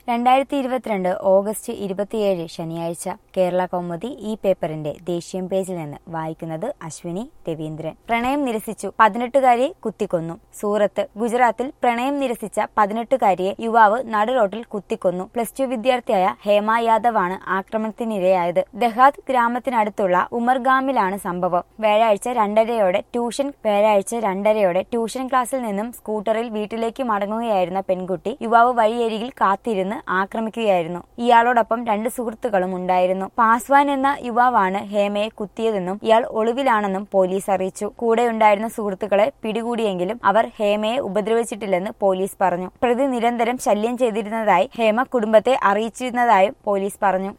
രണ്ടായിരത്തി ഇരുപത്തിരണ്ട് ഓഗസ്റ്റ് ഇരുപത്തിയേഴ് ശനിയാഴ്ച കേരള കൗമുദി ഈ പേപ്പറിന്റെ ദേശീയം പേജിൽ നിന്ന് വായിക്കുന്നത് അശ്വിനി രവീന്ദ്രൻ പ്രണയം നിരസിച്ചു പതിനെട്ടുകാരിയെ കുത്തിക്കൊന്നു സൂറത്ത് ഗുജറാത്തിൽ പ്രണയം നിരസിച്ച പതിനെട്ടുകാരിയെ യുവാവ് നടുറോട്ടിൽ കുത്തിക്കൊന്നു പ്ലസ് ടു വിദ്യാർത്ഥിയായ ഹേമ യാദവ് ആണ് ആക്രമണത്തിനിരയായത് ദഹാദ് ഗ്രാമത്തിനടുത്തുള്ള ഉമർഗാമിലാണ് സംഭവം വ്യാഴാഴ്ച രണ്ടരയോടെ ട്യൂഷൻ വ്യാഴാഴ്ച രണ്ടരയോടെ ട്യൂഷൻ ക്ലാസ്സിൽ നിന്നും സ്കൂട്ടറിൽ വീട്ടിലേക്ക് മടങ്ങുകയായിരുന്ന പെൺകുട്ടി യുവാവ് വഴിയരികിൽ കാത്തിരുന്ന് ആക്രമിക്കുകയായിരുന്നു ഇയാളോടൊപ്പം രണ്ട് സുഹൃത്തുക്കളും ഉണ്ടായിരുന്നു പാസ്വാൻ എന്ന യുവാവാണ് ഹേമയെ കുത്തിയതെന്നും ഇയാൾ ഒളിവിലാണെന്നും പോലീസ് അറിയിച്ചു കൂടെയുണ്ടായിരുന്ന സുഹൃത്തുക്കളെ പിടികൂടിയെങ്കിലും അവർ ഹേമയെ ഉപദ്രവിച്ചിട്ടില്ലെന്ന് പോലീസ് പറഞ്ഞു പ്രതി നിരന്തരം ശല്യം ചെയ്തിരുന്നതായി ഹേമ കുടുംബത്തെ അറിയിച്ചിരുന്നതായും പോലീസ് പറഞ്ഞു